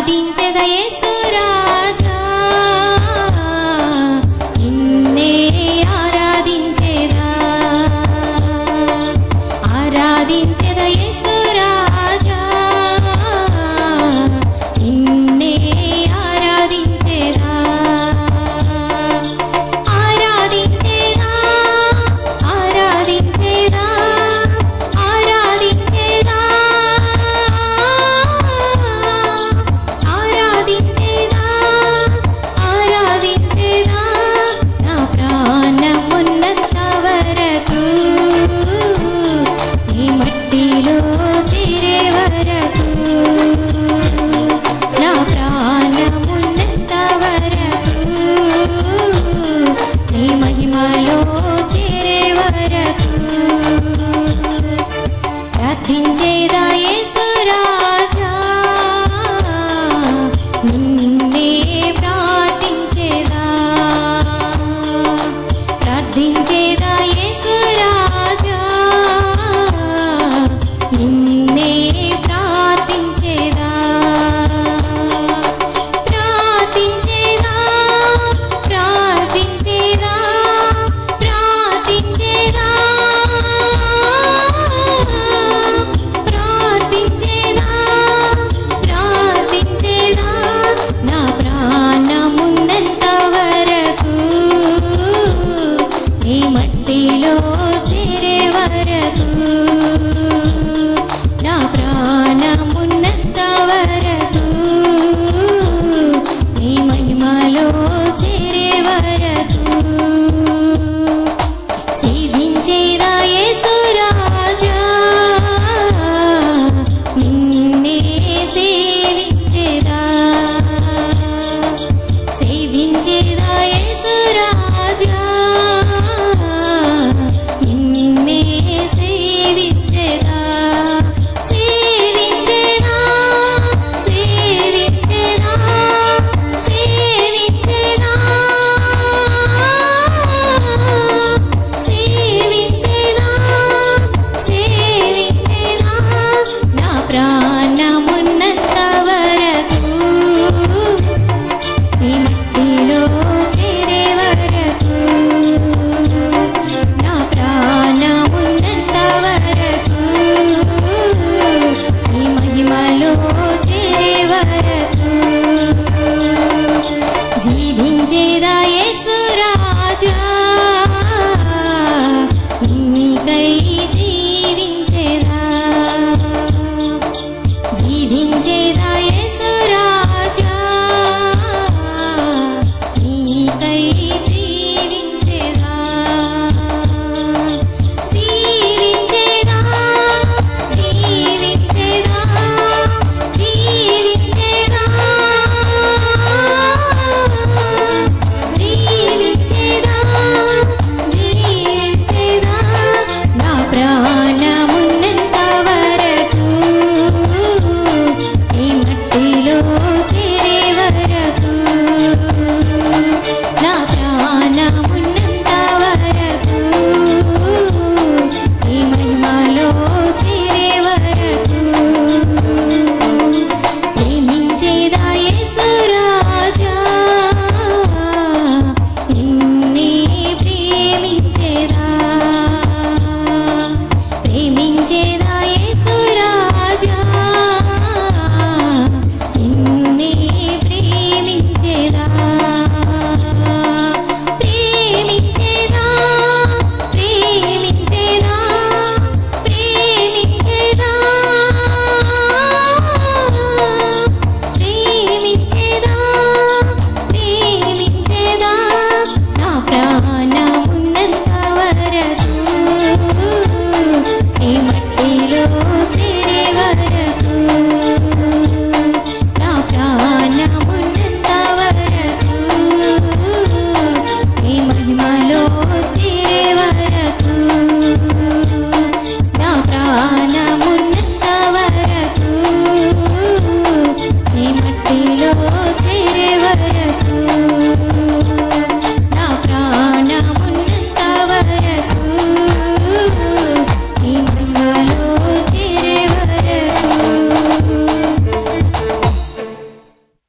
ఆరాధించెద యేసు రాజా నిన్నే ఆరాధించెదా ఆరాధించెద యేసు రాజా నిన్నే ఆరాధించెదా ఆరాధించెదా ఆరాధించెదా ఆరాధించెదా ఆరాధించెదా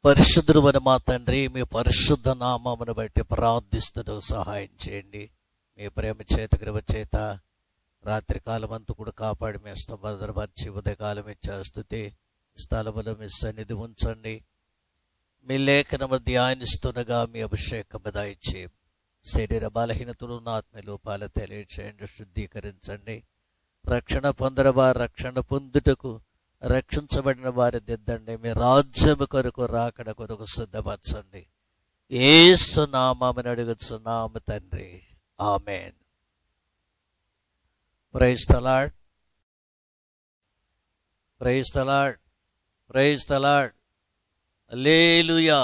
పరిశుద్ధుడు మా తండ్రి మీ పరిశుద్ధ నామమును బట్టి ప్రార్థిస్తూ సహాయం చేయండి మీ ప్రేమ చేత కృప చేత రాత్రి కాలం అంతా కూడా కాపాడి మీ భద్రపరిచి ఉదయకాలం ఇచ్చే స్థుతి స్థలములో మీ సన్నిధి ఉంచండి మీ లేఖనము ధ్యానిస్తుండగా మీ అభిషేకం దయచి శరీర బలహీనతలు ఆత్మ లోపాలు తెలియచేయండి శుద్ధీకరించండి రక్షణ పొందరవారు రక్షణ పొందుటకు రక్షించబడిన వారి దిద్దండి మీ రాజ్యము కొరకు రాకడ కొరకు సిద్ధపరచండి ఏసు నామని అడుగుతున్నాము తండ్రి amen praise the Lord praise the Lord praise the Lord hallelujah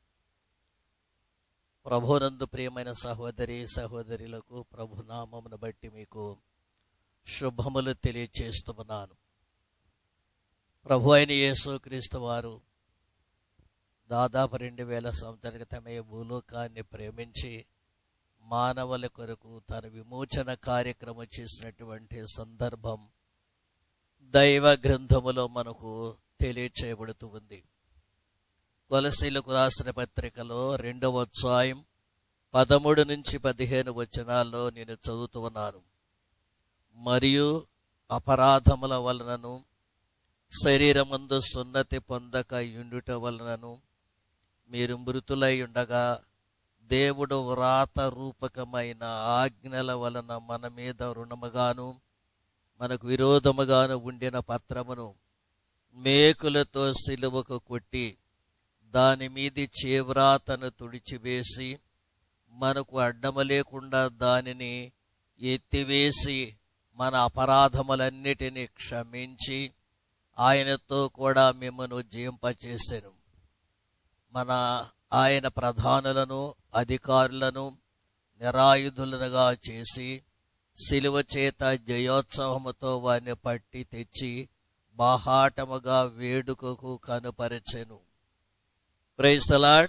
ప్రభునందు ప్రియమైన సహోదరి సహోదరులకు ప్రభు నామమును బట్టి మీకు శుభములు తెలియచేస్తున్నాను ప్రభు అయిన యేసుక్రీస్తు వారు దాదాపు రెండు వేల సంవత్సరాల క్రితమే భూలోకాన్ని ప్రేమించి మానవుల కొరకు తన విమోచన కార్యక్రమం చేసినటువంటి సందర్భం దైవ గ్రంథములో మనకు తెలియచేయబడుతూ ఉంది కొలసీలకు రాసిన పత్రికలో రెండవ అధ్యాయం పదమూడు నుంచి పదిహేను వచనాల్లో నేను చదువుతూ ఉన్నాను మరియు అపరాధముల వలనను శరీరమందు సున్నతి పొందక యుండుట వలనను మీరు మృతులై ఉండగా దేవుడు వ్రాత రూపకమైన ఆజ్ఞల వలన మన మీద రుణముగాను మనకు విరోధముగాను ఉండిన పత్రమును మేకులతో సిలువకు కొట్టి దాని మీది చేవ్రాతను తుడిచివేసి మనకు అడ్డము లేకుండా దానిని ఎత్తివేసి మన అపరాధములన్నిటినీ క్షమించి ఆయనతో కూడా మిమ్మను జీంపచేసెను మన ఆయన ప్రధానులను అధికారులను నిరాయుధులనుగా చేసి శిలువ చేత జయోత్సవముతో వారిని పట్టి తెచ్చి బాహాటముగా వేడుకకు కనుపరచెను ప్రైజ్ తలాడ్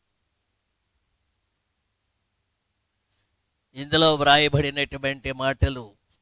ఇందులో వ్రాయబడినటువంటి మాటలు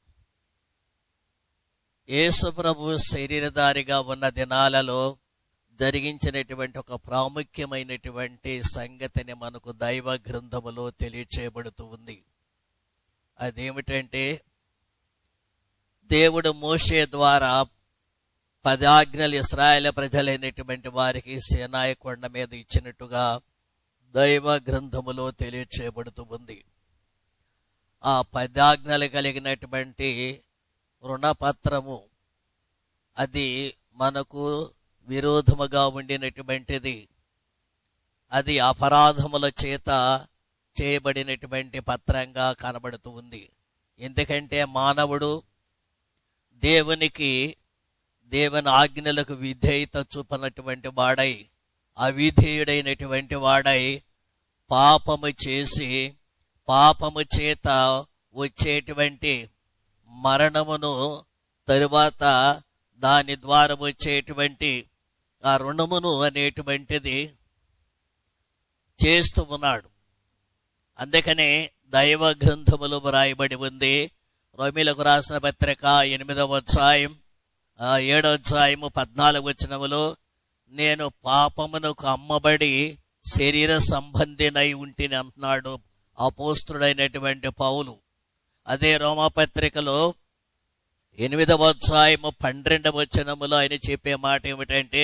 యేసు ప్రభు శరీరధారిగా ఉన్న దినాలలో జరిగించినటువంటి ఒక ప్రాముఖ్యమైనటువంటి సంగతిని మనకు దైవ గ్రంథములో తెలియచేయబడుతూ ఉంది అదేమిటంటే దేవుడు మోషే ద్వారా పదాజ్ఞలు ఇస్రాయేల్ ప్రజలైనటువంటి వారికి సేనాయ కొండ మీద ఇచ్చినట్టుగా దైవ గ్రంథములో తెలియచేయబడుతూ ఉంది ఆ పదాజ్ఞలు కలిగినటువంటి రుణపత్రము అది మనకు విరోధముగా ఉండినటువంటిది అది అపరాధముల చేత చేయబడినటువంటి పత్రంగా కనబడుతూ ఉంది ఎందుకంటే మానవుడు దేవునికి దేవుని ఆజ్ఞలకు విధేయత చూపనటువంటి వాడై అవిధేయుడైనటువంటి వాడై పాపము చేసి పాపము చేత వచ్చేటువంటి మరణమును తరువాత దాని ద్వారా వచ్చేటువంటి ఆ రుణమును అనేటువంటిది చేస్తూ ఉన్నాడు అందుకనే దైవ గ్రంథములు వ్రాయబడి ఉంది రోమిలకు రాసిన పత్రిక ఎనిమిదవ అధ్యాయం ఆ ఏడవ అధ్యాయము పద్నాలుగు వచనములో నేను పాపమునకు అమ్మబడి శరీర సంబంధినై ఉంటిని అంటున్నాడు అపోస్తుడైనటువంటి పౌలు అదే రోమపత్రికలో ఎనిమిదవ అధ్యాయము పన్నెండవ వచనములో ఆయన చెప్పే మాట ఏమిటంటే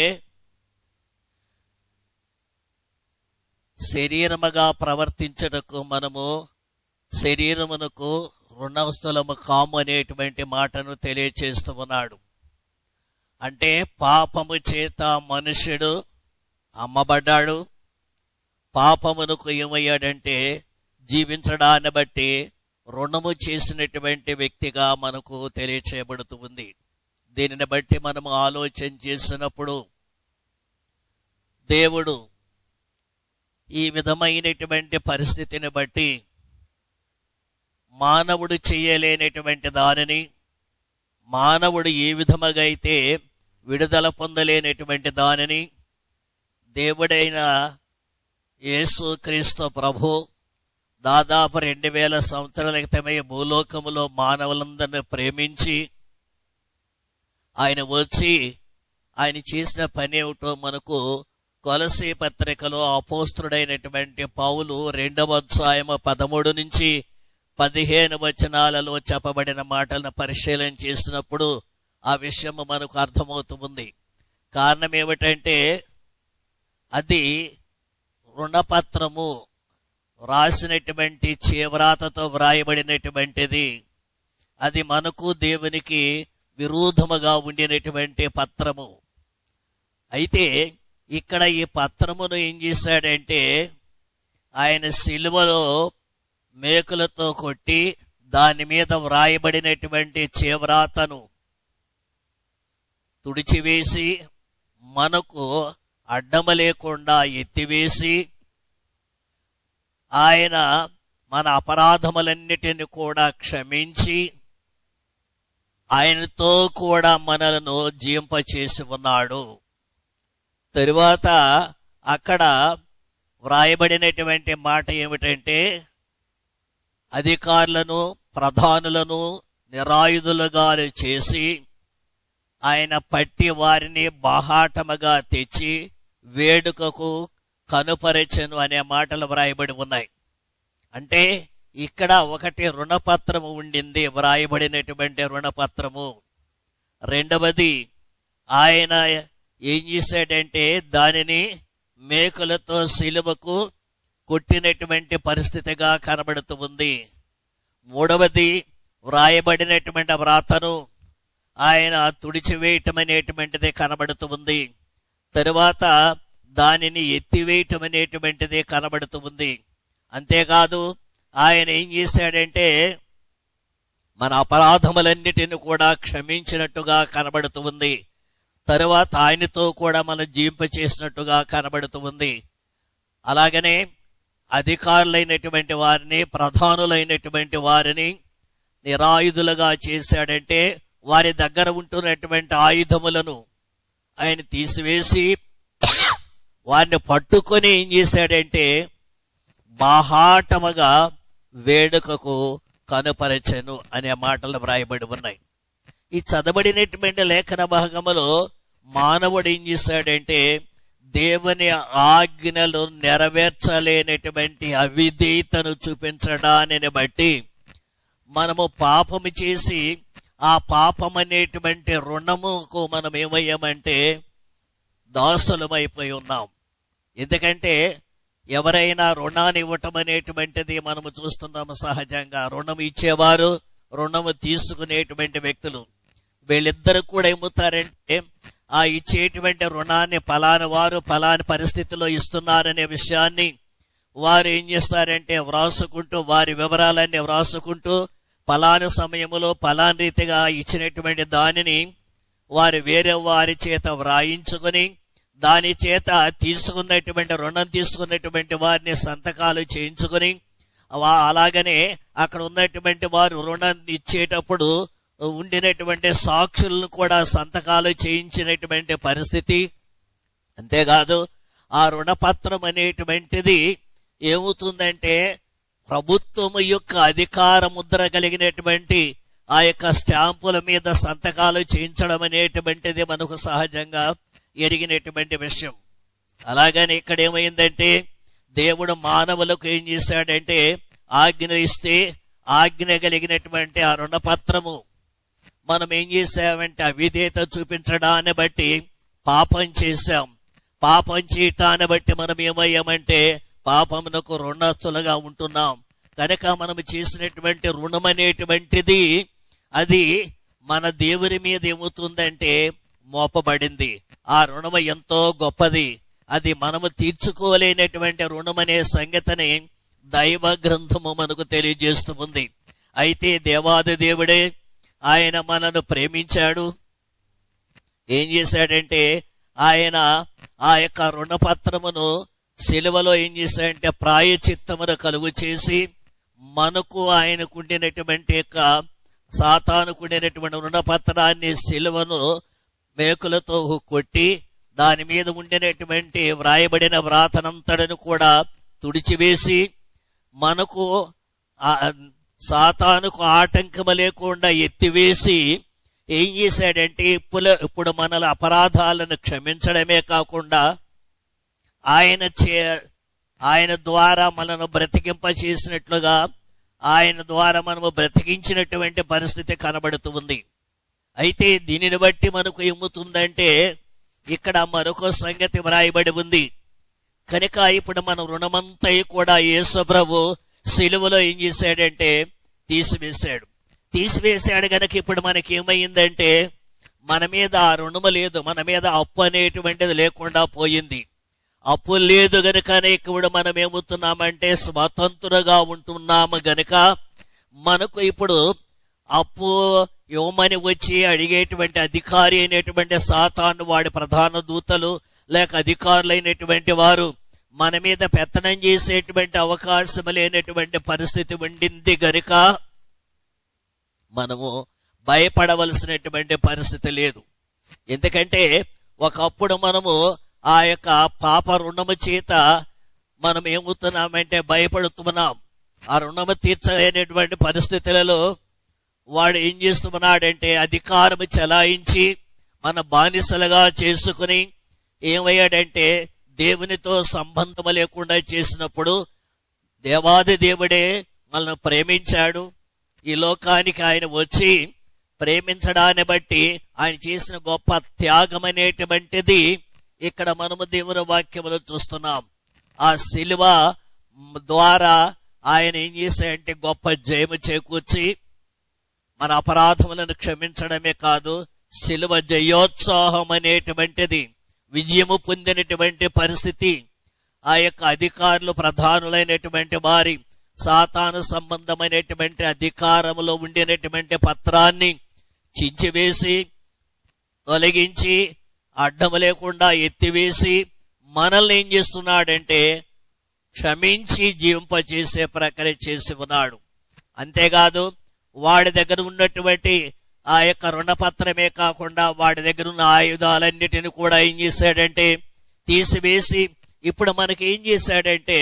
శరీరముగా ప్రవర్తించటకు మనము శరీరమునకు రుణస్థలము కాము అనేటువంటి మాటను తెలియచేస్తూ ఉన్నాడు అంటే పాపము చేత మనుష్యుడు అమ్మబడ్డాడు పాపమునకు ఏమయ్యాడంటే జీవించడాన్ని బట్టి రుణము చేసినటువంటి వ్యక్తిగా మనకు తెలియచేయబడుతూ ఉంది దీనిని బట్టి మనము ఆలోచన చేసినప్పుడు దేవుడు ఈ విధమైనటువంటి పరిస్థితిని బట్టి మానవుడు చేయలేనటువంటి దానిని మానవుడు ఏ విధముగా అయితే విడుదల పొందలేనటువంటి దానిని దేవుడైన యేసు క్రీస్తు ప్రభు దాదాపు రెండు వేల సంవత్సరాల క్రితమే భూలోకములో మానవులందరిని ప్రేమించి ఆయన వచ్చి ఆయన చేసిన పని ఏమిటో మనకు కొలసి పత్రికలో అపోస్తుడైనటువంటి పౌలు రెండవ అధ్యాయము పదమూడు నుంచి పదిహేను వచనాలలో చెప్పబడిన మాటలను పరిశీలన చేసినప్పుడు ఆ విషయం మనకు అర్థమవుతుంది కారణం ఏమిటంటే అది రుణపత్రము వ్రాసినటువంటి చేవ్రాతతో వ్రాయబడినటువంటిది అది మనకు దేవునికి విరోధముగా ఉండినటువంటి పత్రము అయితే ఇక్కడ ఈ పత్రమును ఏం చేశాడంటే ఆయన సిలువలో మేకులతో కొట్టి దాని మీద వ్రాయబడినటువంటి చేవ్రాతను తుడిచివేసి మనకు అడ్డము లేకుండా ఎత్తివేసి ఆయన మన అపరాధములన్నిటిని కూడా క్షమించి ఆయనతో కూడా మనలను జీంపచేసి ఉన్నాడు తరువాత అక్కడ వ్రాయబడినటువంటి మాట ఏమిటంటే అధికారులను ప్రధానులను నిరాయుధులుగా చేసి ఆయన పట్టి వారిని బాహాటముగా తెచ్చి వేడుకకు కనుపరచెను అనే మాటలు వ్రాయబడి ఉన్నాయి అంటే ఇక్కడ ఒకటి రుణపత్రము ఉండింది వ్రాయబడినటువంటి రుణపత్రము రెండవది ఆయన ఏం చేశాడంటే దానిని మేకులతో సిలువకు కొట్టినటువంటి పరిస్థితిగా కనబడుతూ ఉంది మూడవది వ్రాయబడినటువంటి వ్రాతను ఆయన తుడిచివేయటం అనేటువంటిది కనబడుతూ ఉంది తరువాత దానిని ఎత్తివేయటం అనేటువంటిది కనబడుతూ ఉంది అంతేకాదు ఆయన ఏం చేశాడంటే మన అపరాధములన్నిటిని కూడా క్షమించినట్టుగా కనబడుతూ ఉంది తరువాత ఆయనతో కూడా మనం జీంప చేసినట్టుగా కనబడుతూ ఉంది అలాగనే అధికారులైనటువంటి వారిని ప్రధానులైనటువంటి వారిని నిరాయుధులుగా చేశాడంటే వారి దగ్గర ఉంటున్నటువంటి ఆయుధములను ఆయన తీసివేసి వారిని పట్టుకొని ఏం చేశాడంటే బాహాటముగా వేడుకకు కనుపరచెను అనే మాటలు వ్రాయబడి ఉన్నాయి ఈ చదవడినటువంటి లేఖన భాగములో మానవుడు ఏం చేశాడంటే దేవుని ఆజ్ఞలు నెరవేర్చలేనటువంటి అవిధేయతను చూపించడాన్ని బట్టి మనము పాపము చేసి ఆ పాపం అనేటువంటి రుణముకు మనం ఏమయ్యామంటే దాసులమైపోయి ఉన్నాం ఎందుకంటే ఎవరైనా రుణాన్ని ఇవ్వటం అనేటువంటిది మనము చూస్తున్నాము సహజంగా రుణం ఇచ్చేవారు రుణము తీసుకునేటువంటి వ్యక్తులు వీళ్ళిద్దరు కూడా ఏమవుతారంటే ఆ ఇచ్చేటువంటి రుణాన్ని ఫలాని వారు ఫలాని పరిస్థితిలో ఇస్తున్నారనే విషయాన్ని వారు ఏం చేస్తారంటే వ్రాసుకుంటూ వారి వివరాలన్నీ వ్రాసుకుంటూ ఫలాని సమయంలో ఫలాని రీతిగా ఇచ్చినటువంటి దానిని వారు వేరే వారి చేత వ్రాయించుకొని దాని చేత తీసుకున్నటువంటి రుణం తీసుకున్నటువంటి వారిని సంతకాలు చేయించుకొని వా- అలాగనే అక్కడ ఉన్నటువంటి వారు రుణం ఇచ్చేటప్పుడు ఉండినటువంటి సాక్షులను కూడా సంతకాలు చేయించినటువంటి పరిస్థితి అంతేకాదు ఆ రుణపత్రం అనేటువంటిది ఏమవుతుందంటే ప్రభుత్వము యొక్క అధికార ముద్ర కలిగినటువంటి ఆ యొక్క స్టాంపుల మీద సంతకాలు చేయించడం అనేటువంటిది మనకు సహజంగా ఎరిగినటువంటి విషయం అలాగని ఇక్కడ ఏమైందంటే దేవుడు మానవులకు ఏం చేశాడంటే ఆజ్ఞ ఇస్తే ఆజ్ఞ కలిగినటువంటి ఆ రుణపత్రము మనం ఏం చేసామంటే అవిధేత చూపించడాన్ని బట్టి పాపం చేశాం పాపం చేయటాన్ని బట్టి మనం ఏమయ్యామంటే పాపమునకు రుణస్తులుగా ఉంటున్నాం కనుక మనం చేసినటువంటి రుణం అనేటువంటిది అది మన దేవుని మీద ఏమవుతుందంటే మోపబడింది ఆ రుణము ఎంతో గొప్పది అది మనము తీర్చుకోలేనటువంటి రుణం అనే సంగతిని దైవ గ్రంథము మనకు తెలియజేస్తూ ఉంది అయితే దేవాది దేవుడే ఆయన మనను ప్రేమించాడు ఏం చేశాడంటే ఆయన ఆ యొక్క రుణపత్రమును సిలువలో ఏం చేశాడంటే ప్రాయచిత్తమును కలుగు చేసి మనకు ఆయనకు ఉండినటువంటి యొక్క సాతానుకు ఉండినటువంటి రుణపత్రాన్ని సిలువను మేకులతో కొట్టి దాని మీద ఉండినటువంటి వ్రాయబడిన వ్రాతనంతడను కూడా తుడిచివేసి మనకు ఆ సాతానుకు ఆటంకము లేకుండా ఎత్తివేసి ఏం చేశాడంటే ఇప్పుడు ఇప్పుడు మనల అపరాధాలను క్షమించడమే కాకుండా ఆయన చే ఆయన ద్వారా మనను బ్రతికింప చేసినట్లుగా ఆయన ద్వారా మనము బ్రతికించినటువంటి పరిస్థితి కనబడుతూ ఉంది అయితే దీనిని బట్టి మనకు ఏముతుందంటే ఇక్కడ మరొక సంగతి వ్రాయబడి ఉంది కనుక ఇప్పుడు మన రుణమంతా కూడా యేసుప్రభు సిలువలో ఏం చేశాడంటే తీసివేశాడు తీసివేశాడు గనక ఇప్పుడు మనకి ఏమైందంటే మన మీద ఆ రుణము లేదు మన మీద అప్పు అనేటువంటిది లేకుండా పోయింది అప్పు లేదు గనుకనే ఇప్పుడు మనం ఏమవుతున్నామంటే స్వతంత్రుగా ఉంటున్నాము గనుక మనకు ఇప్పుడు అప్పు ఇవ్వమని వచ్చి అడిగేటువంటి అధికారి అయినటువంటి సాతాను వాడి ప్రధాన దూతలు లేక అధికారులైనటువంటి వారు మన మీద పెత్తనం చేసేటువంటి అవకాశం లేనటువంటి పరిస్థితి ఉండింది గనుక మనము భయపడవలసినటువంటి పరిస్థితి లేదు ఎందుకంటే ఒకప్పుడు మనము ఆ యొక్క పాప రుణము చేత మనం ఏమవుతున్నామంటే భయపడుతున్నాం ఆ రుణము తీర్చలేనటువంటి పరిస్థితులలో వాడు ఏం చేస్తున్నాడంటే అధికారం చలాయించి మన బానిసలుగా చేసుకుని ఏమయ్యాడంటే దేవునితో సంబంధం లేకుండా చేసినప్పుడు దేవాది దేవుడే మనల్ని ప్రేమించాడు ఈ లోకానికి ఆయన వచ్చి ప్రేమించడాన్ని బట్టి ఆయన చేసిన గొప్ప త్యాగం అనేటువంటిది ఇక్కడ మనము దేవుని వాక్యములో చూస్తున్నాం ఆ శిలువ ద్వారా ఆయన ఏం చేశాయంటే గొప్ప జయము చేకూర్చి మన అపరాధములను క్షమించడమే కాదు శిలువ జయోత్సాహం అనేటువంటిది విజయము పొందినటువంటి పరిస్థితి ఆ యొక్క అధికారులు ప్రధానులైనటువంటి వారి సాతాను సంబంధమైనటువంటి అధికారములో ఉండినటువంటి పత్రాన్ని చించివేసి తొలగించి అడ్డము లేకుండా ఎత్తివేసి మనల్ని ఏం చేస్తున్నాడంటే క్షమించి జీవింపచేసే ప్రక్రియ చేసి ఉన్నాడు అంతేకాదు వాడి దగ్గర ఉన్నటువంటి ఆ యొక్క రుణపత్రమే కాకుండా వాడి దగ్గర ఉన్న ఆయుధాలన్నిటిని కూడా ఏం చేశాడంటే తీసివేసి ఇప్పుడు మనకి ఏం చేశాడంటే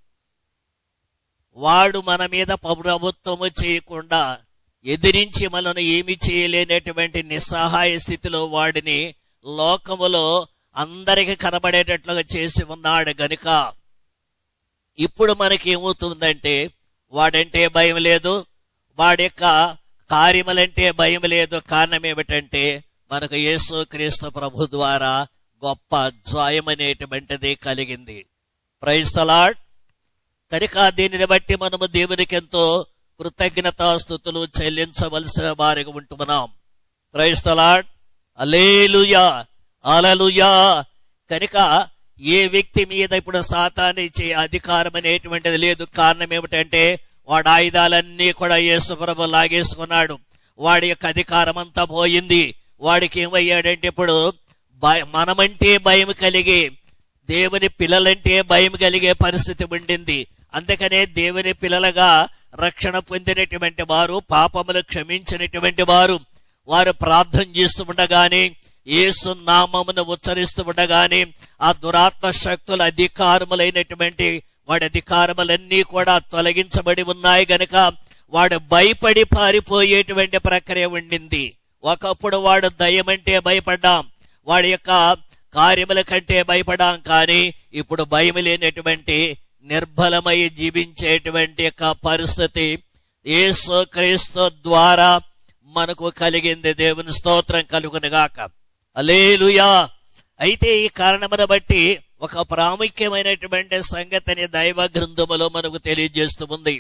వాడు మన మీద ప్రభుత్వము చేయకుండా ఎదిరించి మనను ఏమి చేయలేనటువంటి నిస్సహాయ స్థితిలో వాడిని లోకములో అందరికి కనబడేటట్లుగా చేసి ఉన్నాడు గనుక ఇప్పుడు మనకి ఏమవుతుందంటే వాడంటే భయం లేదు వాడి యొక్క కార్యములంటే భయం లేదు కారణం ఏమిటంటే మనకు యేసు క్రీస్తు ప్రభు ద్వారా గొప్ప జాయం అనేటువంటిది కలిగింది ప్రైస్తలాడ్ కనుక దీనిని బట్టి మనము దేవునికి ఎంతో కృతజ్ఞతాస్థుతులు చెల్లించవలసిన వారిగా ఉంటున్నాం క్రైస్తలాడ్ అలేలుయా అలలుయా కనుక ఏ వ్యక్తి మీద ఇప్పుడు సాతాన్ని ఇచ్చే అధికారం అనేటువంటిది లేదు కారణం ఏమిటంటే వాడు ఆయుధాలన్నీ కూడా యేసుప్రభు లాగేసుకున్నాడు వాడి యొక్క అధికారం అంతా పోయింది వాడికి ఏమయ్యాడంటే ఇప్పుడు భయ మనమంటే భయం కలిగి దేవుని పిల్లలంటే భయం కలిగే పరిస్థితి ఉండింది అందుకనే దేవుని పిల్లలుగా రక్షణ పొందినటువంటి వారు పాపములు క్షమించినటువంటి వారు వారు ప్రార్థన చేస్తూ ఉండగానే యేసు నామమును ఉచ్చరిస్తూ ఉండగానే ఆ దురాత్మ శక్తుల అధికారములైనటువంటి వాడి అధికారములన్నీ కూడా తొలగించబడి ఉన్నాయి గనక వాడు భయపడి పారిపోయేటువంటి ప్రక్రియ ఉండింది ఒకప్పుడు వాడు దయ్యమంటే భయపడ్డాం వాడి యొక్క కార్యముల కంటే భయపడాం కానీ ఇప్పుడు భయం లేనటువంటి నిర్బలమై జీవించేటువంటి యొక్క పరిస్థితి యేసు క్రీస్తు ద్వారా మనకు కలిగింది దేవుని స్తోత్రం కలుగునుగాక అలేలుయా అయితే ఈ కారణమును బట్టి ఒక ప్రాముఖ్యమైనటువంటి సంగతిని దైవ గ్రంథములో మనకు తెలియజేస్తూ ఉంది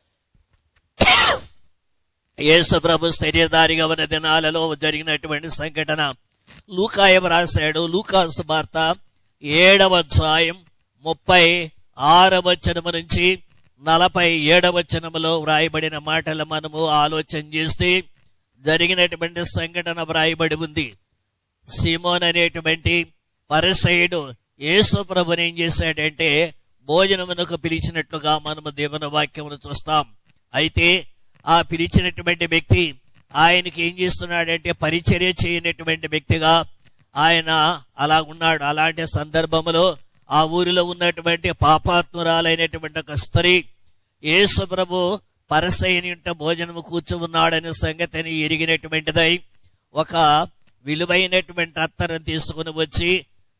యేసు ప్రభు శరీరధారిగా ఉన్న దినాలలో జరిగినటువంటి సంఘటన లూకాయం రాశాడు లూకాసు వార్త ఏడవ అధ్యాయం ముప్పై ఆరవ వచనము నుంచి నలభై ఏడవ వచనములో వ్రాయబడిన మాటలు మనము ఆలోచన చేస్తే జరిగినటువంటి సంఘటన వ్రాయబడి ఉంది సీమోన్ అనేటువంటి పరిసయుడు యేసు ప్రభుని ఏం చేశాడంటే భోజనమునకు పిలిచినట్లుగా మనము దేవుని వాక్యమును చూస్తాం అయితే ఆ పిలిచినటువంటి వ్యక్తి ఆయనకి ఏం చేస్తున్నాడంటే పరిచర్య చేయనటువంటి వ్యక్తిగా ఆయన అలా ఉన్నాడు అలాంటి సందర్భంలో ఆ ఊరిలో ఉన్నటువంటి పాపాత్మురాలైనటువంటి ఒక స్త్రీ యేసు ప్రభు పరసైని ఇంట భోజనము కూర్చున్నాడనే సంగతిని ఎరిగినటువంటిదై ఒక విలువైనటువంటి అత్తరం తీసుకుని వచ్చి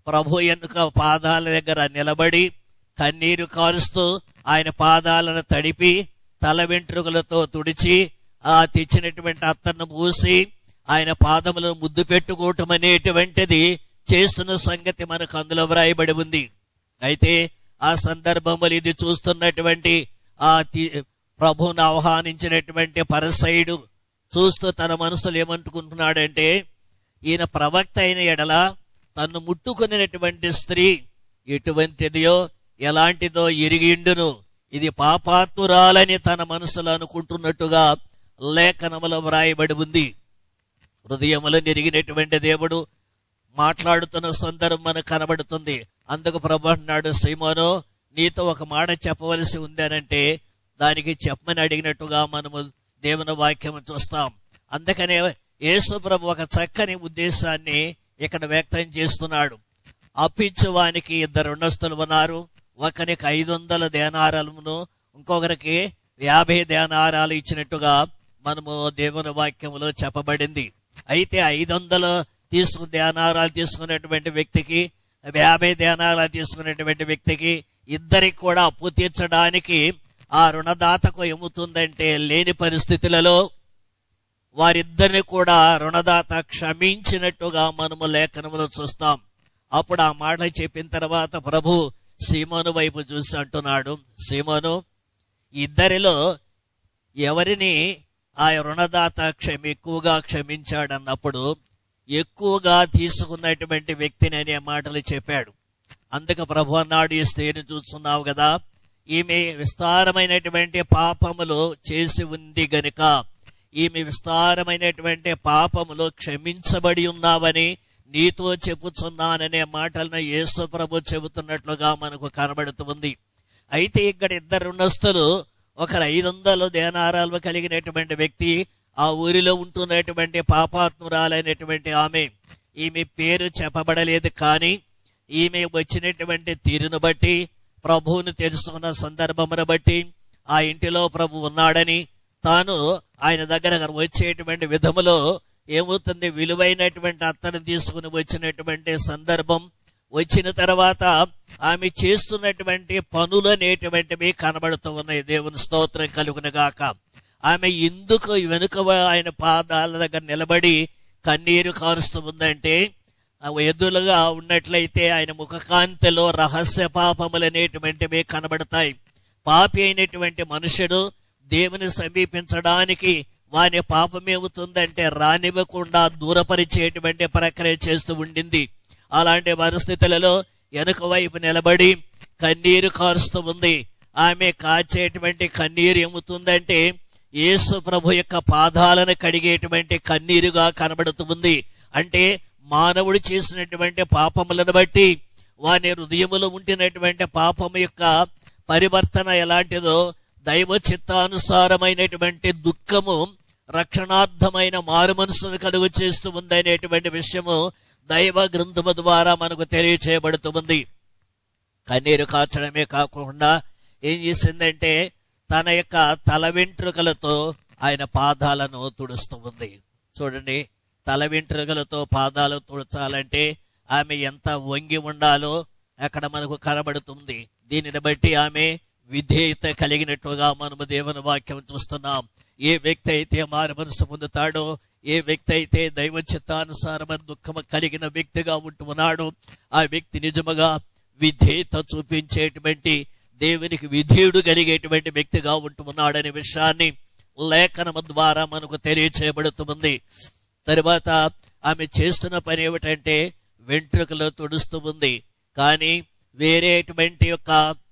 ప్రభు ఎన్నుక పాదాల దగ్గర నిలబడి కన్నీరు కారుస్తూ ఆయన పాదాలను తడిపి తల వెంట్రుకలతో తుడిచి ఆ తెచ్చినటువంటి అత్తను పూసి ఆయన పాదములను ముద్దు పెట్టుకోవటం అనేటువంటిది చేస్తున్న సంగతి మనకు అందులో వ్రాయబడి ఉంది అయితే ఆ సందర్భములు ఇది చూస్తున్నటువంటి ఆ తి- ప్రభువును ఆహ్వానించినటువంటి పరసైడు చూస్తూ తన మనసులో ఏమనుకుంటున్నాడంటే ఈయన ప్రవక్త అయిన ఎడల తన్ను ముట్టుకునేటువంటి స్త్రీ ఎటువంటిదియో ఎలాంటిదో ఎరిగిండును ఇది పాపాత్మురాలని తన మనసులో అనుకుంటున్నట్టుగా లేఖనములో వ్రాయబడి ఉంది హృదయములో నెరిగినటువంటి దేవుడు మాట్లాడుతున్న సందర్భం మనకు కనబడుతుంది అందుకు ప్రభు అన్నాడు సీమోను నీతో ఒక మాట చెప్పవలసి ఉందనంటే దానికి చెప్పమని అడిగినట్టుగా మనము దేవుని వాక్యం చూస్తాం అందుకనే యేసు ప్రభు ఒక చక్కని ఉద్దేశాన్ని ఇక్కడ వ్యక్తం చేస్తున్నాడు అప్పించువానికి ఇద్దరు రుణస్తులు ఉన్నారు ఒకరికి ఐదు వందల దేనారాలను ఇంకొకరికి యాభై దేనారాలు ఇచ్చినట్టుగా మనము దేవుని వాక్యములో చెప్పబడింది అయితే ఐదు వందలు తీసుకు ధ్యానారాలు తీసుకున్నటువంటి వ్యక్తికి యాభై ధ్యానారాలు తీసుకున్నటువంటి వ్యక్తికి ఇద్దరికి కూడా అప్పు తీర్చడానికి ఆ రుణదాతకు ఏముతుందంటే లేని పరిస్థితులలో వారిద్దరిని కూడా రుణదాత క్షమించినట్టుగా మనము లేఖనములో చూస్తాం అప్పుడు ఆ మాట చెప్పిన తర్వాత ప్రభు సీమోను వైపు చూసి అంటున్నాడు సీమోను ఇద్దరిలో ఎవరిని ఆ రుణదాత క్షమి ఎక్కువగా క్షమించాడన్నప్పుడు ఎక్కువగా తీసుకున్నటువంటి వ్యక్తిని అనే మాటలు చెప్పాడు అందుకు ప్రభు అన్నాడు ఈ స్త్రీని చూస్తున్నావు కదా ఈమె విస్తారమైనటువంటి పాపములు చేసి ఉంది గనుక ఈమె విస్తారమైనటువంటి పాపములు క్షమించబడి ఉన్నావని నీతో చెప్పుచున్నాననే మాటలను యేసు ప్రభు చెబుతున్నట్లుగా మనకు కనబడుతుంది అయితే ఇక్కడ ఇద్దరు రుణస్తులు ఒకరు ఐదు వందలు దేనారాలు కలిగినటువంటి వ్యక్తి ఆ ఊరిలో ఉంటున్నటువంటి పాపాత్మురాలైనటువంటి ఆమె ఈమె పేరు చెప్పబడలేదు కానీ ఈమె వచ్చినటువంటి తీరును బట్టి ప్రభువును తెలుసుకున్న సందర్భమును బట్టి ఆ ఇంటిలో ప్రభు ఉన్నాడని తాను ఆయన దగ్గర వచ్చేటువంటి విధములో ఏమవుతుంది విలువైనటువంటి అత్తను తీసుకుని వచ్చినటువంటి సందర్భం వచ్చిన తర్వాత ఆమె చేస్తున్నటువంటి పనులు అనేటువంటివి కనబడుతూ ఉన్నాయి దేవుని స్తోత్రం కలుగును గాక ఆమె ఎందుకు వెనుక ఆయన పాదాల దగ్గర నిలబడి కన్నీరు కారుస్తూ ఉందంటే ఆ ఎదురుగా ఉన్నట్లయితే ఆయన ముఖకాంతిలో రహస్య పాపములు అనేటువంటివి కనబడతాయి పాపి అయినటువంటి మనుషుడు దేవుని సమీపించడానికి వాని పాపం ఏమవుతుందంటే రానివ్వకుండా దూరపరిచేటువంటి ప్రక్రియ చేస్తూ ఉండింది అలాంటి పరిస్థితులలో వెనుక వైపు నిలబడి కన్నీరు కారుస్తూ ఉంది ఆమె కాచేటువంటి కన్నీరు ఏముతుందంటే యేసు ప్రభు యొక్క పాదాలను కడిగేటువంటి కన్నీరుగా కనబడుతుంది అంటే మానవుడు చేసినటువంటి పాపములను బట్టి వాని హృదయములో ఉంటున్నటువంటి పాపము యొక్క పరివర్తన ఎలాంటిదో దైవ చిత్తానుసారమైనటువంటి దుఃఖము రక్షణార్థమైన మారు మనసును కలుగు చేస్తూ ఉంది అనేటువంటి విషయము దైవ గ్రంథము ద్వారా మనకు తెలియచేయబడుతుంది కన్నీరు కాచడమే కాకుండా ఏం చేసిందంటే తన యొక్క తల వెంట్రుకలతో ఆయన పాదాలను తుడుస్తూ ఉంది చూడండి తల వెంట్రుకలతో పాదాలు తుడచాలంటే ఆమె ఎంత వంగి ఉండాలో అక్కడ మనకు కనబడుతుంది దీనిని బట్టి ఆమె విధేయత కలిగినట్టుగా మనము దేవుని వాక్యం చూస్తున్నాం ఏ వ్యక్తి అయితే మారు మనసు పొందుతాడో ఏ వ్యక్తి అయితే దైవ చిత్తానుసారమైన దుఃఖము కలిగిన వ్యక్తిగా ఉంటున్నాడు ఆ వ్యక్తి నిజముగా విధేయత చూపించేటువంటి దేవునికి విధేయుడు కలిగేటువంటి వ్యక్తిగా ఉంటున్నాడనే విషయాన్ని లేఖనము ద్వారా మనకు తెలియచేయబడుతుంది తరువాత ఆమె చేస్తున్న పని ఏమిటంటే వెంట్రుకలు తుడుస్తూ ఉంది కానీ వేరేటువంటి యొక్క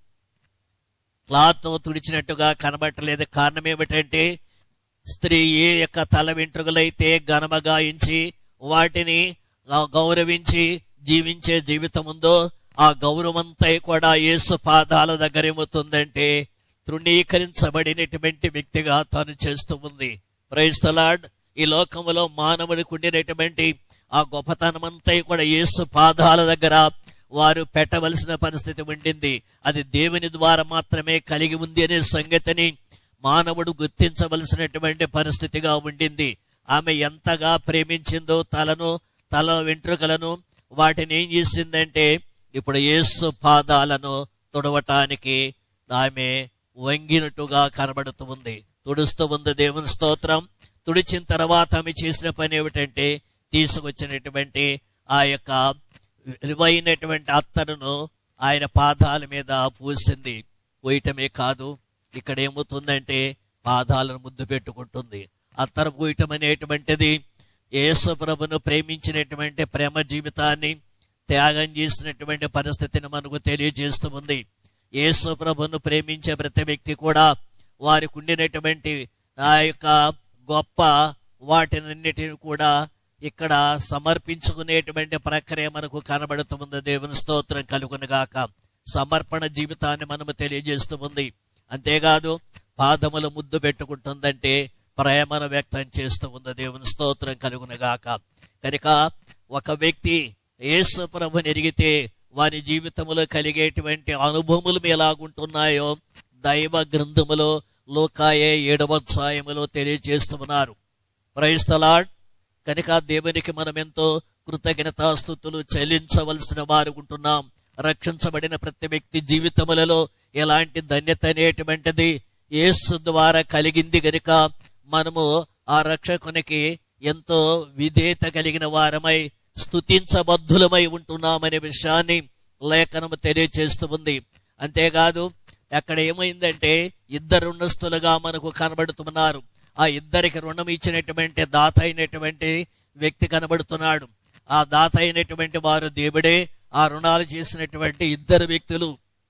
క్లాత్ తుడిచినట్టుగా కనబట్టలేదు కారణం ఏమిటంటే స్త్రీ ఏ యొక్క తల వెంట్రుకలైతే ఘనమగాయించి వాటిని ఆ గౌరవించి జీవించే జీవితం ఉందో ఆ గౌరవంతా కూడా యేసు పాదాల దగ్గర ఏమవుతుందంటే తృణీకరించబడినటువంటి వ్యక్తిగా తాను చేస్తూ ఉంది ప్రైస్తలాడ్ ఈ లోకములో మానవుడికి ఉండినటువంటి ఆ గొప్పతనమంతా కూడా యేసు పాదాల దగ్గర వారు పెట్టవలసిన పరిస్థితి ఉండింది అది దేవుని ద్వారా మాత్రమే కలిగి ఉంది అనే సంగతిని మానవుడు గుర్తించవలసినటువంటి పరిస్థితిగా ఉండింది ఆమె ఎంతగా ప్రేమించిందో తలను తల వెంట్రుకలను వాటిని ఏం చేసిందంటే ఇప్పుడు యేసు పాదాలను తుడవటానికి ఆమె వంగినట్టుగా కనబడుతూ ఉంది తుడుస్తూ ఉంది దేవుని స్తోత్రం తుడిచిన తర్వాత ఆమె చేసిన పని ఏమిటంటే తీసుకొచ్చినటువంటి ఆ యొక్క విలువైనటువంటి అత్తరును ఆయన పాదాల మీద పూసింది పోయటమే కాదు ఇక్కడ ఏమవుతుందంటే పాదాలను ముద్దు పెట్టుకుంటుంది అత్తరు పూయటం అనేటువంటిది యేసు ప్రభును ప్రేమించినటువంటి ప్రేమ జీవితాన్ని త్యాగం చేసినటువంటి పరిస్థితిని మనకు తెలియజేస్తూ ఉంది యేసు ప్రభును ప్రేమించే ప్రతి వ్యక్తి కూడా వారికి ఉండినటువంటి ఆ యొక్క గొప్ప వాటినన్నిటిని కూడా ఇక్కడ సమర్పించుకునేటువంటి ప్రక్రియ మనకు కనబడుతుంది దేవుని స్తోత్రం కలుగునుగాక సమర్పణ జీవితాన్ని మనము తెలియజేస్తూ ఉంది అంతేకాదు పాదములు ముద్దు పెట్టుకుంటుందంటే ప్రేమను వ్యక్తం చేస్తూ ఉంది దేవుని స్తోత్రం కలుగునుగాక కనుక ఒక వ్యక్తి యేసు ప్రభుని ఎరిగితే వారి జీవితంలో కలిగేటువంటి అనుభవములు ఎలాగుంటున్నాయో దైవ గ్రంథములో లోకాయే ఏడవ అధ్యాయములో తెలియజేస్తున్నారు ప్రైస్తలాడ్ కనుక దేవునికి మనం ఎంతో కృతజ్ఞతాస్థుతులు చెల్లించవలసిన వారు ఉంటున్నాం రక్షించబడిన ప్రతి వ్యక్తి జీవితములలో ఎలాంటి ధన్యత అనేటువంటిది యేసు ద్వారా కలిగింది గనుక మనము ఆ రక్షకునికి ఎంతో విధేయత కలిగిన వారమై స్తుతించబద్ధులమై ఉంటున్నామనే విషయాన్ని లేఖనము తెలియచేస్తూ ఉంది అంతేకాదు అక్కడ ఏమైందంటే ఇద్దరు రుణస్తులుగా మనకు కనబడుతున్నారు ఆ ఇద్దరికి రుణం ఇచ్చినటువంటి దాత అయినటువంటి వ్యక్తి కనబడుతున్నాడు ఆ దాత అయినటువంటి వారు దేవుడే ఆ రుణాలు చేసినటువంటి ఇద్దరు వ్యక్తులు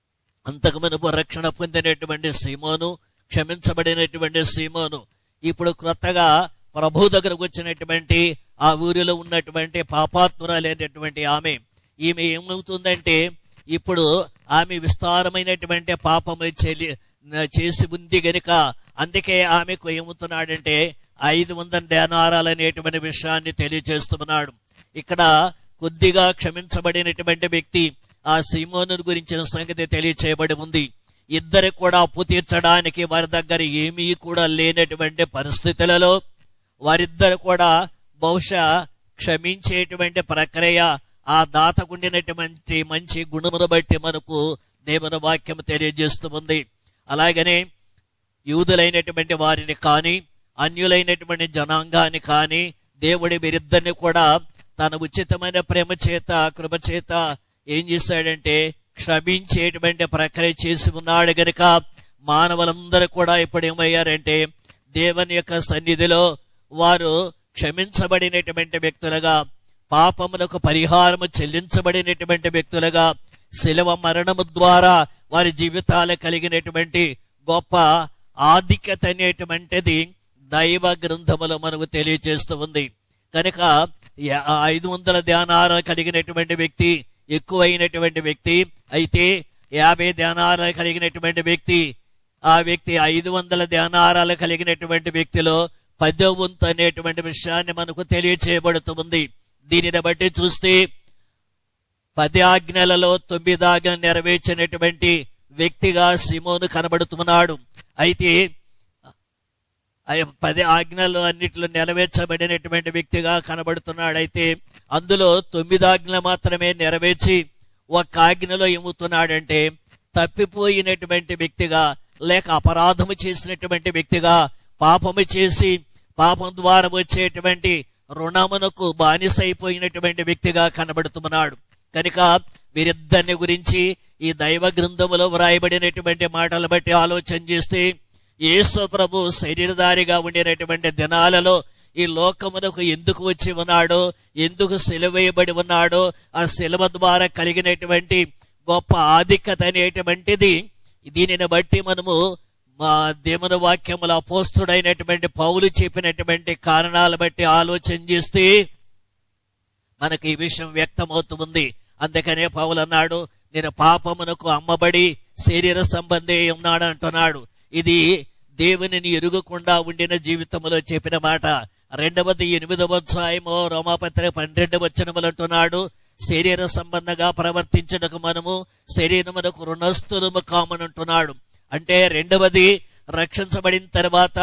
అంతకు మునుపు రక్షణ పొందినటువంటి సీమోను క్షమించబడినటువంటి సీమోను ఇప్పుడు క్రొత్తగా ప్రభు దగ్గరకు వచ్చినటువంటి ఆ ఊరిలో ఉన్నటువంటి పాపాత్మురాలైనటువంటి ఆమె ఈమె ఏమవుతుందంటే ఇప్పుడు ఆమె విస్తారమైనటువంటి పాపములు చెల్లి చేసి ఉంది గనుక అందుకే ఆమెకు ఏమవుతున్నాడంటే ఐదు వందల ధ్యానారాలు అనేటువంటి విషయాన్ని తెలియజేస్తున్నాడు ఇక్కడ కొద్దిగా క్షమించబడినటువంటి వ్యక్తి ఆ సీమోను గురించిన సంగతి తెలియచేయబడి ఉంది ఇద్దరు కూడా అప్పు తీర్చడానికి వారి దగ్గర ఏమీ కూడా లేనటువంటి పరిస్థితులలో వారిద్దరు కూడా బహుశా క్షమించేటువంటి ప్రక్రియ ఆ దాతకుండినటువంటి మంచి గుణమును బట్టి మనకు దేవుని వాక్యం తెలియజేస్తూ ఉంది అలాగనే యూదులైనటువంటి వారిని కానీ అన్యులైనటువంటి జనాంగాన్ని కానీ దేవుడి వీరిద్దరిని కూడా తన ఉచితమైన ప్రేమ చేత కృప చేత ఏం చేశాడంటే క్షమించేటువంటి ప్రక్రియ చేసి ఉన్నాడు గనుక మానవులందరూ కూడా ఇప్పుడు ఏమయ్యారంటే దేవుని యొక్క సన్నిధిలో వారు క్షమించబడినటువంటి వ్యక్తులుగా పాపములకు పరిహారము చెల్లించబడినటువంటి వ్యక్తులుగా శిలవ మరణము ద్వారా వారి జీవితాలు కలిగినటువంటి గొప్ప ఆధిక్యత అనేటువంటిది దైవ గ్రంథములో మనకు తెలియజేస్తూ ఉంది కనుక యా- ఐదు వందల ధ్యానాలు కలిగినటువంటి వ్యక్తి ఎక్కువైనటువంటి వ్యక్తి అయితే యాభై ధ్యానాలు కలిగినటువంటి వ్యక్తి ఆ వ్యక్తి ఐదు వందల ధ్యానారాలు కలిగినటువంటి వ్యక్తిలో పదో వంతు అనేటువంటి విషయాన్ని మనకు తెలియచేయబడుతుంది దీనిని బట్టి చూస్తే పది ఆజ్ఞలలో తొమ్మిది ఆజ్ఞలు నెరవేర్చినటువంటి వ్యక్తిగా సిమోను కనబడుతున్నాడు అయితే ఆ పది ఆజ్ఞలు అన్నిట్లో నెరవేర్చబడినటువంటి వ్యక్తిగా కనబడుతున్నాడు అయితే అందులో తొమ్మిది ఆజ్ఞలు మాత్రమే నెరవేర్చి ఒక ఆజ్ఞలో ఏమవుతున్నాడంటే తప్పిపోయినటువంటి వ్యక్తిగా లేక అపరాధము చేసినటువంటి వ్యక్తిగా పాపము చేసి పాపం ద్వారా వచ్చేటువంటి రుణమునకు బానిసైపోయినటువంటి వ్యక్తిగా కనబడుతున్నాడు కనుక వీరిద్దరిని గురించి ఈ దైవ గ్రంథములో వ్రాయబడినటువంటి మాటలు బట్టి ఆలోచన చేస్తే యేసు ప్రభు శరీరధారిగా ఉండినటువంటి దినాలలో ఈ లోకమునకు ఎందుకు వచ్చి ఉన్నాడో ఎందుకు సెలవేయబడి ఉన్నాడో ఆ సెలవు ద్వారా కలిగినటువంటి గొప్ప ఆధిక్యత అనేటువంటిది దీనిని బట్టి మనము మా దేవుని వాక్యముల అపోస్తుడైనటువంటి పౌలు చెప్పినటువంటి కారణాలు బట్టి ఆలోచన చేస్తే మనకి ఈ విషయం వ్యక్తమవుతుంది అందుకనే పౌలు అన్నాడు నేను పాపమునకు అమ్మబడి శరీర సంబంధి ఉన్నాడు అంటున్నాడు ఇది దేవునిని ఎరుగకుండా ఉండిన జీవితంలో చెప్పిన మాట రెండవది ఎనిమిదవ అధ్యాయము రోమాపత్రిక పన్నెండు వచనములు అంటున్నాడు శరీర సంబంధంగా ప్రవర్తించడకు మనము శరీరమునకు రుణస్థులము కామనంటున్నాడు అంటే రెండవది రక్షించబడిన తర్వాత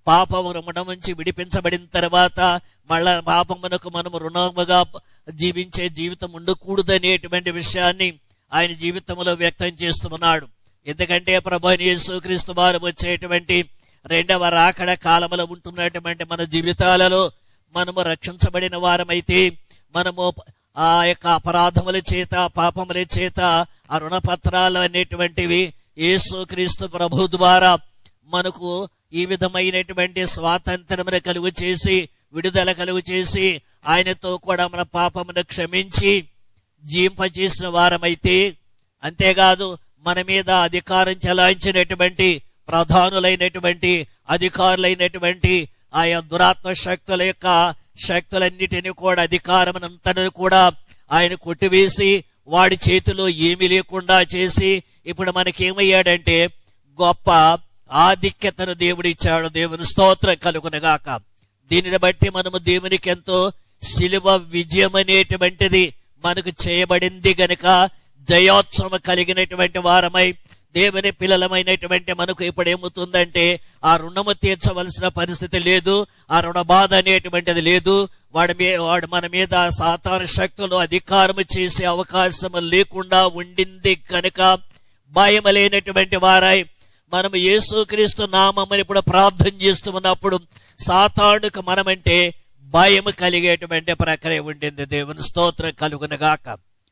పాపమున నుంచి విడిపించబడిన తర్వాత మళ్ళా పాపమునకు మనము రుణముగా జీవించే జీవితం ఉండకూడదనేటువంటి విషయాన్ని ఆయన జీవితంలో వ్యక్తం చేస్తున్నాడు ఎందుకంటే ప్రభు యేసు క్రీస్తు వారు వచ్చేటువంటి రెండవ రాకడ కాలములో ఉంటున్నటువంటి మన జీవితాలలో మనము రక్షించబడిన వారమైతే మనము ఆ యొక్క అపరాధముల చేత పాపముల చేత ఆ రుణపత్రాలు అనేటువంటివి యేసు క్రీస్తు ప్రభు ద్వారా మనకు ఈ విధమైనటువంటి స్వాతంత్రమును కలుగు చేసి విడుదల కలుగు చేసి ఆయనతో కూడా మన పాపమును క్షమించి జీంపచేసిన వారమైతే అంతేకాదు మన మీద అధికారం చెలాయించినటువంటి ప్రధానులైనటువంటి అధికారులైనటువంటి ఆయా దురాత్మ శక్తుల యొక్క శక్తులన్నిటినీ కూడా అధికారమునంతటిని కూడా ఆయన కొట్టివేసి వాడి చేతిలో ఏమీ లేకుండా చేసి ఇప్పుడు మనకేమయ్యాడంటే గొప్ప ఆధిక్యతను దేవుడిచ్చాడు దేవుని స్తోత్రం కలుగునగాక దీనిని బట్టి మనము దేవునికి ఎంతో శిలువ విజయం అనేటువంటిది మనకు చేయబడింది గనుక జయోత్సవం కలిగినటువంటి వారమై దేవుని పిల్లలమైనటువంటి మనకు ఇప్పుడు ఏమవుతుందంటే ఆ రుణము తీర్చవలసిన పరిస్థితి లేదు ఆ రుణ బాధ అనేటువంటిది లేదు వాడి మీ వాడు మన మీద సాతాన శక్తులు అధికారము చేసే అవకాశం లేకుండా ఉండింది కనుక భయం లేనటువంటి వారై మనం యేసుక్రీస్తు నామని ఇప్పుడు ప్రార్థన చేస్తూ ఉన్నప్పుడు సాతానుకు మనమంటే భయం కలిగేటువంటి ప్రక్రియ ఉండింది దేవుని స్తోత్రం కలుగునగాక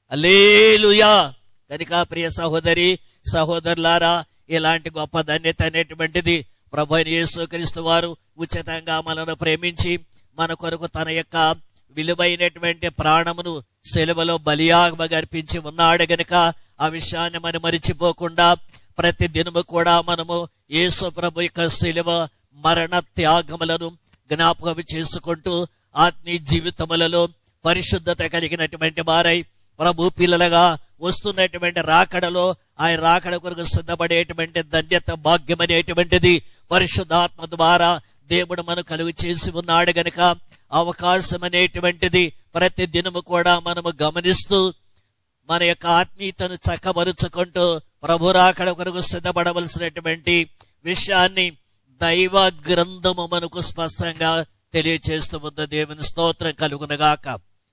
అలేలుయా కనుక ప్రియ సహోదరి సహోదరులారా ఇలాంటి గొప్ప ధన్యత అనేటువంటిది ప్రభు అయిన యేసుక్రీస్తు వారు ఉచితంగా మనను ప్రేమించి మన కొరకు తన యొక్క విలువైనటువంటి ప్రాణమును సెలవులో బలియాగమగా అర్పించి ఉన్నాడు గనుక ఆ విషయాన్ని మనం మరిచిపోకుండా ప్రతి దినము కూడా మనము యేసు ప్రభు యొక్క శిలువ మరణ త్యాగములను జ్ఞాపకం చేసుకుంటూ ఆత్మీయ జీవితములలో పరిశుద్ధత కలిగినటువంటి వారై ప్రభు పిల్లలుగా వస్తున్నటువంటి రాకడలో ఆయన రాకడ కొరకు సిద్ధపడేటువంటి ధన్యత భాగ్యం అనేటువంటిది పరిశుద్ధాత్మ ద్వారా దేవుడు మనకు కలుగు చేసి ఉన్నాడు గనుక అవకాశం అనేటువంటిది ప్రతి దినము కూడా మనము గమనిస్తూ మన యొక్క ఆత్మీయతను చక్కబరుచుకుంటూ ప్రభు రాకడ కొరకు సిద్ధపడవలసినటువంటి విషయాన్ని దైవ గ్రంథము మనకు స్పష్టంగా తెలియచేస్తూ ఉంది దేవుని స్తోత్రం కలుగునగాక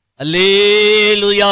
అల్లేలుయా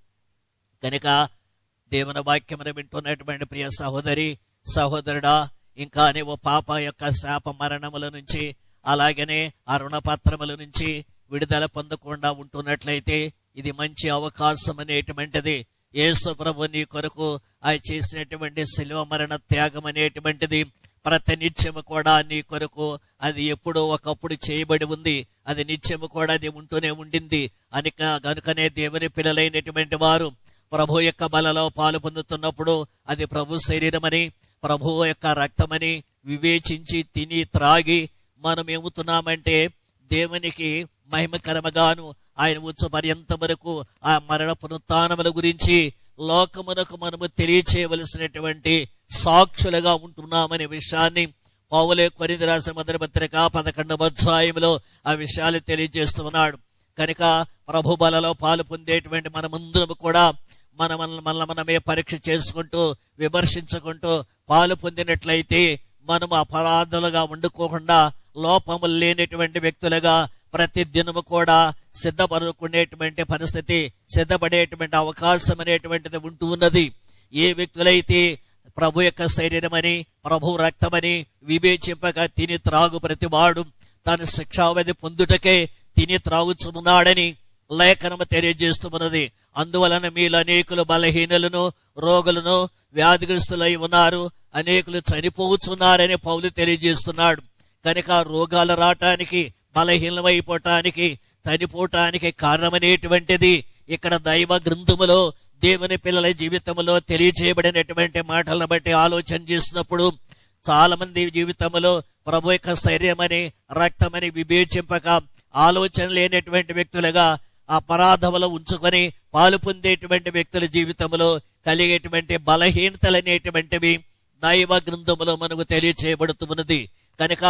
కనుక దేవుని వాక్యమును వింటున్నటువంటి ప్రియ సహోదరి సహోదరుడా ఇంకా నీవు పాప యొక్క శాప మరణముల నుంచి అలాగనే ఆ రుణపత్రముల నుంచి విడుదల పొందకుండా ఉంటున్నట్లయితే ఇది మంచి అవకాశం అనేటువంటిది యేసు ప్రభు నీ కొరకు ఆయన చేసినటువంటి శిలువ మరణ త్యాగం అనేటువంటిది ప్రతి నిత్యము కూడా నీ కొరకు అది ఎప్పుడో ఒకప్పుడు చేయబడి ఉంది అది నిత్యము కూడా అది ఉంటూనే ఉండింది అనిక గనుకనే దేవుని పిల్లలైనటువంటి వారు ప్రభు యొక్క బలలో పాలు పొందుతున్నప్పుడు అది ప్రభు శరీరమని ప్రభు యొక్క రక్తమని వివేచించి తిని త్రాగి మనం ఏముతున్నామంటే దేవునికి మహిమకరముగాను ఆయన వచ్చు పర్యంత వరకు ఆ మరణ పునరుత్నముల గురించి లోకమునకు మనము తెలియచేయవలసినటువంటి సాక్షులుగా ఉంటున్నామనే విషయాన్ని పౌలే కొరింది రాసిన మొదటి పత్రిక పదకొండవ అధ్యాయంలో ఆ విషయాలు తెలియజేస్తున్నాడు కనుక ప్రభు బలలో పాలు పొందేటువంటి మనమందరం కూడా మన మన మనల్ని మనమే పరీక్ష చేసుకుంటూ విమర్శించుకుంటూ పాలు పొందినట్లయితే మనము అపరాధులుగా వండుకోకుండా లోపములు లేనటువంటి వ్యక్తులుగా ప్రతి దినము కూడా సిద్ధపరుకునేటువంటి పరిస్థితి సిద్ధపడేటువంటి అవకాశం అనేటువంటిది ఉంటూ ఉన్నది ఏ వ్యక్తులైతే ప్రభు యొక్క శరీరమని ప్రభు రక్తమని వివేచింపక తిని త్రాగు ప్రతివాడు తన శిక్షావధి పొందుటకే తిని త్రాగుచున్నాడని లేఖనము తెలియజేస్తున్నది అందువలన మీలో అనేకులు బలహీనులను రోగులను వ్యాధిగ్రస్తులై ఉన్నారు అనేకులు చనిపోతున్నారని పౌలు తెలియజేస్తున్నాడు కనుక రోగాలు రావటానికి బలహీనమైపోవటానికి చనిపోవటానికి కారణమనేటువంటిది ఇక్కడ దైవ గ్రంథములో దేవుని పిల్లల జీవితంలో తెలియజేయబడినటువంటి మాటలను బట్టి ఆలోచన చేసినప్పుడు చాలా మంది జీవితంలో ప్రభు యొక్క శరీరమని రక్తమని వివేచింపక ఆలోచన లేనటువంటి వ్యక్తులుగా అపరాధములు ఉంచుకొని పాలు పొందేటువంటి వ్యక్తుల జీవితంలో కలిగేటువంటి బలహీనతలు అనేటువంటివి దైవ గ్రంథములో మనకు తెలియచేయబడుతున్నది కనుక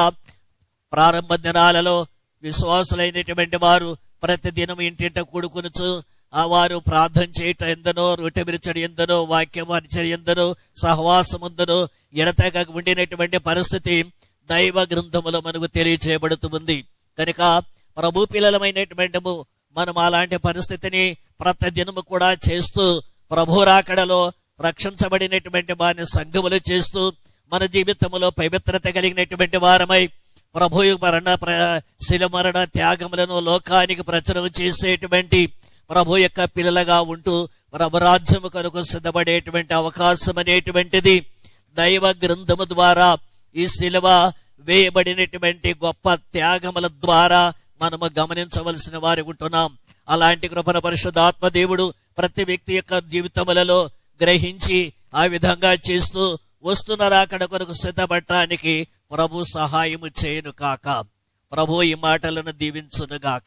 ప్రారంభ దినాలలో విశ్వాసులైనటువంటి వారు ప్రతిదినం ఇంటింట కూడుకొనుచు ఆ వారు ప్రార్థన చేయటం ఎందనో రొట్టె విరచడి ఎందనో వాక్యం అరిచడి ఎందనో సహవాసం ఉందనో ఎడతెగ ఉండినటువంటి పరిస్థితి దైవ గ్రంథములో మనకు తెలియచేయబడుతుంది కనుక ప్రభు పిల్లలమైనటువంటి మనం అలాంటి పరిస్థితిని ప్రతి దినము కూడా చేస్తూ ప్రభు రాకడలో రక్షించబడినటువంటి వారిని సంఘములు చేస్తూ మన జీవితంలో పవిత్రత కలిగినటువంటి వారమై ప్రభు మరణ ప్ర- శిల మరణ త్యాగములను లోకానికి ప్రచురం చేసేటువంటి ప్రభు యొక్క పిల్లలుగా ఉంటూ ప్రభు రాజ్యము కొరకు సిద్ధపడేటువంటి అవకాశం అనేటువంటిది దైవ గ్రంథము ద్వారా ఈ శిలువ వేయబడినటువంటి గొప్ప త్యాగముల ద్వారా మనము గమనించవలసిన వారి ఉంటున్నాం అలాంటి కృపణ పరిశుద్ధాత్మ దేవుడు ప్రతి వ్యక్తి యొక్క జీవితములలో గ్రహించి ఆ విధంగా చేస్తూ వస్తున్న రాకడ కొరకు సిద్ధపడటానికి ప్రభు సహాయము చేయను కాక ప్రభు ఈ మాటలను దీవించును గాక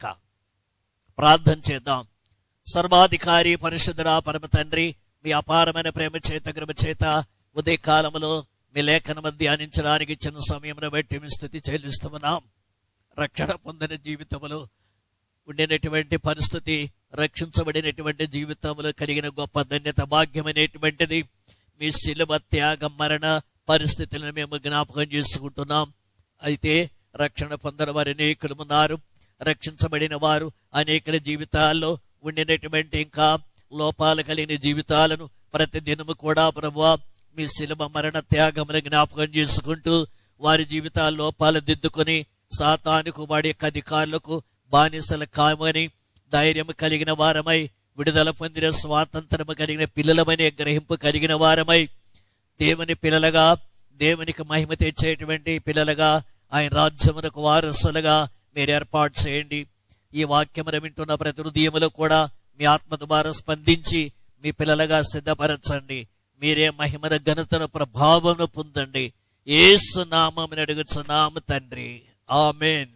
ప్రార్థన చేద్దాం సర్వాధికారి పరిశుద్ధుడా పరమ తండ్రి మీ అపారమైన ప్రేమ చేత కృప చేత ఉదయ కాలంలో మీ లేఖనము ధ్యానించడానికి ఇచ్చిన సమయమును బట్టి మీ స్థితి చెల్లిస్తున్నాం రక్షణ పొందిన జీవితములో ఉండినటువంటి పరిస్థితి రక్షించబడినటువంటి జీవితంలో కలిగిన గొప్ప ధన్యత భాగ్యమైనటువంటిది మీ శిలువ త్యాగం మరణ పరిస్థితులను మేము జ్ఞాపకం చేసుకుంటున్నాం అయితే రక్షణ పొందిన వారు అనేకులు ఉన్నారు రక్షించబడిన వారు అనేకుల జీవితాల్లో ఉండినటువంటి ఇంకా లోపాలు కలిగిన జీవితాలను ప్రతి దినము కూడా ప్రభువా మీ శిలువ మరణ త్యాగమును జ్ఞాపకం చేసుకుంటూ వారి జీవితాల లోపాలు దిద్దుకొని సాతానుకు వాడి యొక్క అధికారులకు బానిసలు కామని ధైర్యం కలిగిన వారమై విడుదల పొందిన స్వాతంత్రము కలిగిన పిల్లలమనే గ్రహింపు కలిగిన వారమై దేవుని పిల్లలుగా దేవునికి మహిమ తెచ్చేటువంటి పిల్లలుగా ఆయన రాజ్యమునకు వారసులుగా మీరు ఏర్పాటు చేయండి ఈ వాక్యమును వింటున్న ప్రతి హృదయములో కూడా మీ ఆత్మ ద్వారా స్పందించి మీ పిల్లలుగా సిద్ధపరచండి మీరే మహిమన ఘనతను ప్రభావమును పొందండి ఏసు నామమును అడుగుచున్నాము తండ్రి ఆమెన్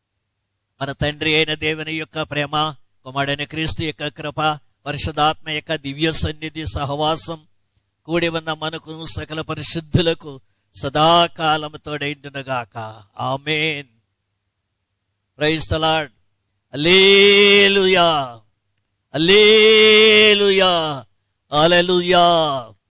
మన తండ్రి అయిన దేవుని యొక్క ప్రేమ కుమారుడైన క్రీస్తు యొక్క కృప పరిశుధాత్మ యొక్క దివ్య సన్నిధి సహవాసం కూడి ఉన్న మనకు సకల పరిశుద్ధులకు సదాకాలము తోడైండునగాక amen praise the Lord hallelujah hallelujah అలలుయా